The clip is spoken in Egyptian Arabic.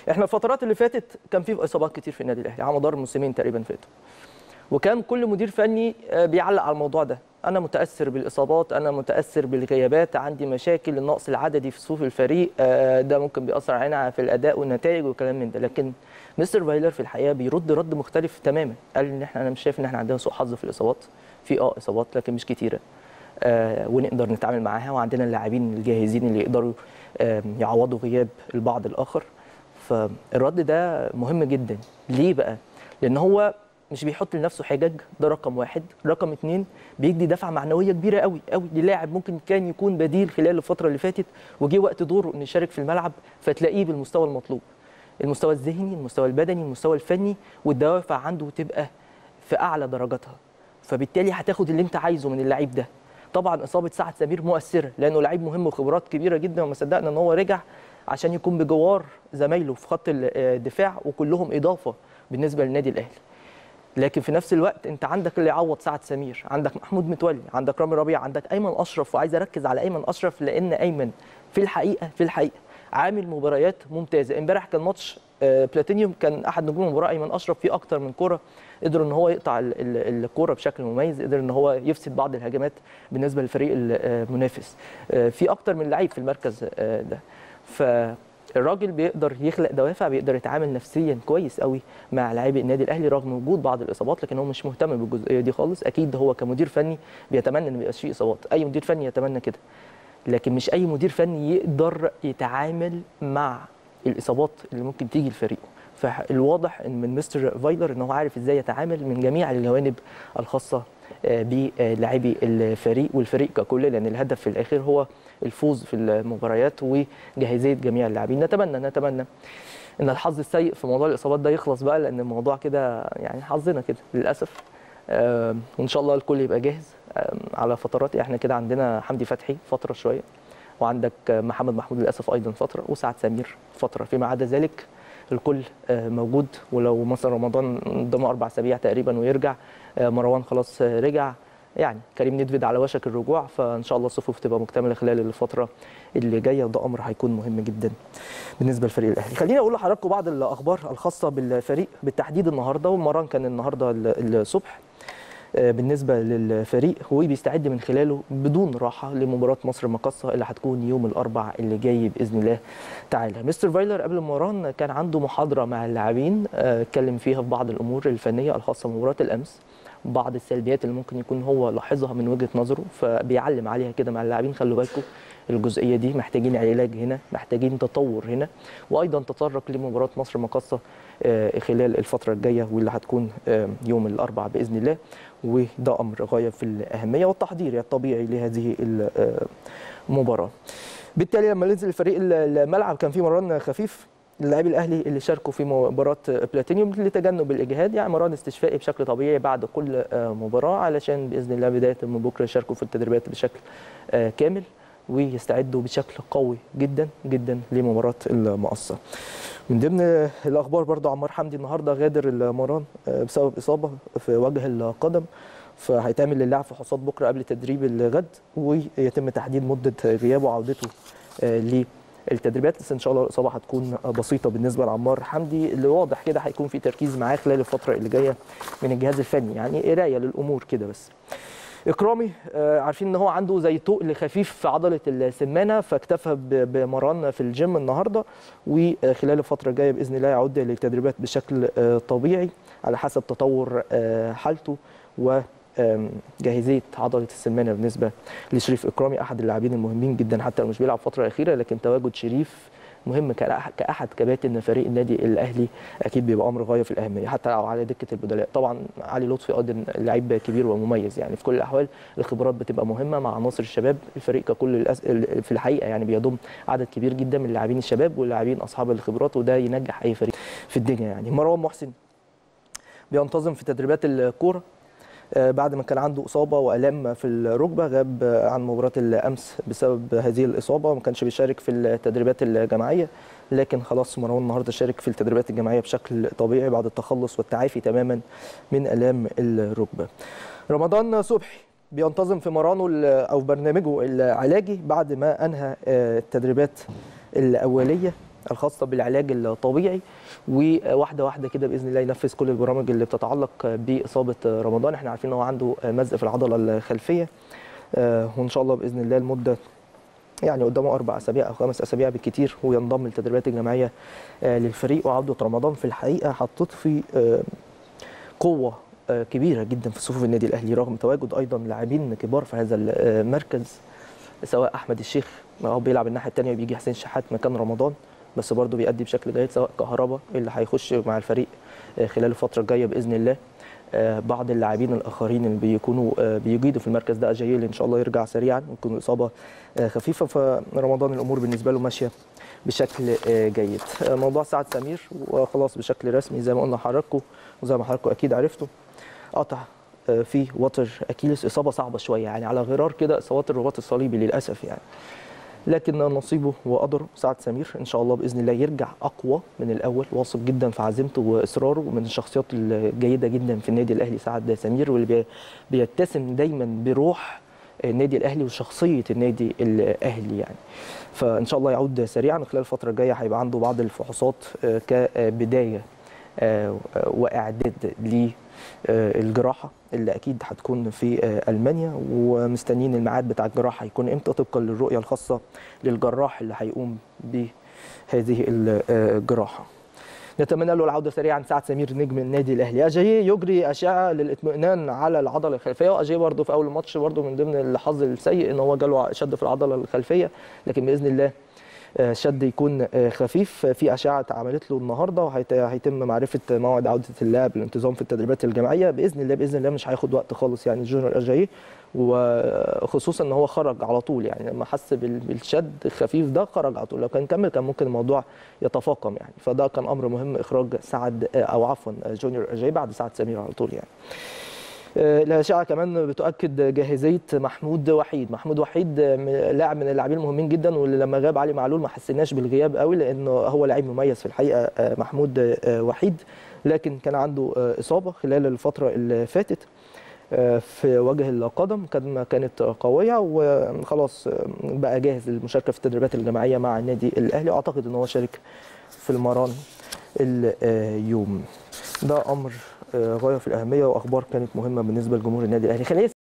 احنا الفترات اللي فاتت كان في اصابات كتير في النادي الاهلي على مدار الموسمين تقريبا فاتوا وكان كل مدير فني آه، بيعلق على الموضوع ده انا متاثر بالاصابات انا متاثر بالغيابات عندي مشاكل النقص العددي في صفوف الفريق آه، ده ممكن بيأثر علينا في الاداء والنتائج والكلام من ده لكن مستر فايلر في الحقيقه بيرد رد مختلف تماما قال ان احنا انا مش شايف ان احنا عندنا سوء حظ في الاصابات في اه اصابات لكن مش كتيره آه، ونقدر نتعامل معاها وعندنا اللاعبين الجاهزين اللي يقدروا آه، يعوضوا غياب البعض الاخر فالرد ده مهم جدا ليه بقى لان هو مش بيحط لنفسه حجج ده رقم واحد رقم اتنين بيدي دفعه معنويه كبيره قوي قوي للاعب ممكن كان يكون بديل خلال الفتره اللي فاتت وجه وقت دوره انه يشارك في الملعب فتلاقيه بالمستوى المطلوب المستوى الذهني المستوى البدني المستوى الفني والدوافع عنده تبقى في اعلى درجاتها فبالتالي هتاخد اللي انت عايزه من اللعيب ده طبعا اصابه سعد سمير مؤثره لانه لعيب مهم وخبرات كبيره جدا وما صدقنا ان هو رجع عشان يكون بجوار زمايله في خط الدفاع وكلهم اضافه بالنسبه للنادي الاهلي لكن في نفس الوقت انت عندك اللي يعوض سعد سمير عندك محمود متولي عندك رامي ربيع عندك ايمن اشرف وعايز اركز على ايمن اشرف لان ايمن في الحقيقه في الحقيقه عامل مباريات ممتازه امبارح كان ماتش آه، بلاتينيوم كان احد نجوم المباراه ايمن اشرف في اكتر من كره قدر ان هو يقطع ال- ال- الكوره بشكل مميز قدر ان هو يفسد بعض الهجمات بالنسبه للفريق المنافس آه، في اكتر من لعيب في المركز آه، ده فالراجل بيقدر يخلق دوافع بيقدر يتعامل نفسيا كويس قوي مع لاعبي النادي الاهلي رغم وجود بعض الاصابات لكن هو مش مهتم بالجزئيه دي خالص اكيد هو كمدير فني بيتمنى ان ما يبقاش فيه اصابات اي مدير فني يتمنى كده لكن مش اي مدير فني يقدر يتعامل مع الاصابات اللي ممكن تيجي لفريقه فالواضح ان من مستر فايلر ان هو عارف ازاي يتعامل من جميع الجوانب الخاصه آه، بلاعبي الفريق والفريق ككل لان الهدف في الاخر هو الفوز في المباريات وجاهزيه جميع اللاعبين نتمنى نتمنى ان الحظ السيء في موضوع الاصابات ده يخلص بقى لان الموضوع كده يعني حظنا كده للاسف آه، وان شاء الله الكل يبقى جاهز آه، على فترات احنا كده عندنا حمدي فتحي فتره شويه وعندك آه، محمد محمود للاسف ايضا فتره وسعد سمير فتره فيما عدا ذلك الكل آه، موجود ولو مثلا رمضان قدامه اربع اسابيع تقريبا ويرجع آه، مروان خلاص آه، رجع يعني كريم ندفد على وشك الرجوع فان شاء الله الصفوف تبقى مكتمله خلال الفتره اللي جايه وده امر هيكون مهم جدا بالنسبه للفريق الاهلي خليني اقول لحضراتكم بعض الاخبار الخاصه بالفريق بالتحديد النهارده والمران كان النهارده ال- الصبح آه، بالنسبه للفريق هو بيستعد من خلاله بدون راحه لمباراه مصر المقاصه اللي هتكون يوم الاربع اللي جاي باذن الله تعالى مستر فايلر قبل المباراه كان عنده محاضره مع اللاعبين آه، اتكلم فيها في بعض الامور الفنيه الخاصه بمباراه الامس بعض السلبيات اللي ممكن يكون هو لاحظها من وجهه نظره فبيعلم عليها كده مع اللاعبين خلوا بالكم الجزئيه دي محتاجين علاج هنا محتاجين تطور هنا وايضا تطرق لمباراه مصر المقاصه آه، خلال الفتره الجايه واللي هتكون آه، يوم الاربعاء باذن الله وده امر غايه في الاهميه والتحضير الطبيعي لهذه المباراه. بالتالي لما نزل الفريق الملعب كان في مران خفيف اللاعبي الاهلي اللي شاركوا في مباراه بلاتينيوم لتجنب الاجهاد يعني مران استشفائي بشكل طبيعي بعد كل آه، مباراه علشان باذن الله بدايه من بكره يشاركوا في التدريبات بشكل آه، كامل ويستعدوا بشكل قوي جدا جدا لمباراه المقصه. من ضمن الاخبار برضو عمار حمدي النهارده غادر المران آه، بسبب اصابه في وجه القدم فهيتعمل للاعب فحوصات بكره قبل تدريب الغد ويتم تحديد مده غيابه وعودته آه، للتدريبات بس ان شاء الله الاصابه هتكون بسيطه بالنسبه لعمار حمدي اللي واضح كده هيكون في تركيز معاه خلال الفتره اللي جايه من الجهاز الفني يعني قرايه للامور كده بس اكرامي آه، عارفين ان هو عنده زي تقل خفيف في عضله السمانه فاكتفى ب- بمران في الجيم النهارده وخلال الفتره الجايه باذن الله يعود للتدريبات بشكل آه، طبيعي على حسب تطور آه، حالته و آم، جاهزيه عضله السمانه بالنسبه لشريف اكرامي احد اللاعبين المهمين جدا حتى لو مش بيلعب الفتره الاخيره لكن تواجد شريف مهم كأح- كاحد كباتن فريق النادي الاهلي اكيد بيبقى امر غايه في الاهميه حتى لو على دكه البدلاء طبعا علي لطفي ايضا لعيب كبير ومميز يعني في كل الاحوال الخبرات بتبقى مهمه مع عناصر الشباب الفريق ككل الأس- في الحقيقه يعني بيضم عدد كبير جدا من اللاعبين الشباب واللاعبين اصحاب الخبرات وده ينجح اي فريق في الدنيا يعني مروان محسن بينتظم في تدريبات الكوره آه، بعد ما كان عنده اصابه والام في الركبه غاب آه، عن مباراه الامس بسبب هذه الاصابه وما كانش بيشارك في التدريبات الجماعيه لكن خلاص مروان النهارده شارك في التدريبات الجماعيه بشكل طبيعي بعد التخلص والتعافي تماما من الام الركبه. رمضان صبحي بينتظم في مرانه ال- او برنامجه العلاجي بعد ما انهى آه، التدريبات الاوليه الخاصه بالعلاج الطبيعي وواحده واحده كده باذن الله ينفذ كل البرامج اللي بتتعلق باصابه رمضان احنا عارفين ان هو عنده مزق في العضله الخلفيه آه، وان شاء الله باذن الله المده يعني قدامه اربع اسابيع او خمس اسابيع بالكتير وينضم للتدريبات الجماعيه آه، للفريق وعوده رمضان في الحقيقه حطت في آه، قوه آه، كبيره جدا في صفوف النادي الاهلي رغم تواجد ايضا لاعبين كبار في هذا المركز سواء احمد الشيخ ما هو بيلعب الناحيه الثانيه بيجي حسين شحات مكان رمضان بس برضه بيأدي بشكل جيد سواء كهربا اللي هيخش مع الفريق آه، خلال الفتره الجايه باذن الله آه، بعض اللاعبين الاخرين اللي بيكونوا آه، بيجيدوا في المركز ده اجايل ان شاء الله يرجع سريعا ويكون اصابه آه، خفيفه فرمضان الامور بالنسبه له ماشيه بشكل آه، جيد آه، موضوع سعد سمير وخلاص بشكل رسمي زي ما قلنا لحضراتكم وزي ما حضراتكم اكيد عرفتوا قطع آه، في وتر اكيلس اصابه صعبه شويه يعني على غرار كده اصابات الرباط الصليبي للاسف يعني لكن نصيبه وقدره سعد سمير ان شاء الله باذن الله يرجع اقوى من الاول واثق جدا في عزيمته واصراره ومن الشخصيات الجيده جدا في النادي الاهلي سعد سمير واللي بي- بيتسم دايما بروح النادي الاهلي وشخصيه النادي الاهلي يعني فان شاء الله يعود سريعا خلال الفتره الجايه هيبقى عنده بعض الفحوصات آه، كبدايه آه، واعداد للجراحه اللي اكيد هتكون في آه، المانيا ومستنيين الميعاد بتاع الجراحه هيكون امتى طبقا للرؤيه الخاصه للجراح اللي هيقوم بهذه الجراحه نتمنى له العوده سريعا سعد سمير نجم النادي الاهلي اجاي يجري اشعه للاطمئنان على العضله الخلفيه واجاي برده في اول ماتش برده من ضمن الحظ السيء ان هو جاله شد في العضله الخلفيه لكن باذن الله آه، شد يكون آه، خفيف في اشعه اتعملت له النهارده وهيتم معرفه موعد عوده اللاعب للانتظام في التدريبات الجماعيه باذن الله باذن الله مش هياخد وقت خالص يعني جونيور اجاي وخصوصا ان هو خرج على طول يعني لما حس بال- بالشد الخفيف ده خرج على طول لو كان كمل كان ممكن الموضوع يتفاقم يعني فده كان امر مهم اخراج سعد آه، او عفوا جونيور اجاي بعد سعد سمير على طول يعني آه، الأشعة كمان بتؤكد جاهزية محمود وحيد محمود وحيد آه، م- لاعب من اللاعبين المهمين جدا واللي لما غاب علي معلول ما حسيناش بالغياب قوي لأنه هو لاعب مميز في الحقيقة آه، محمود آه، وحيد لكن كان عنده آه، إصابة خلال الفترة اللي فاتت آه، في وجه القدم كان كانت قوية وخلاص آه، بقى جاهز للمشاركة في التدريبات الجماعية مع النادي الأهلي وأعتقد أن هو شارك في المران اليوم ده أمر آه، غاية في الأهمية وأخبار كانت مهمة بالنسبة لجمهور النادي الأهلي خلينا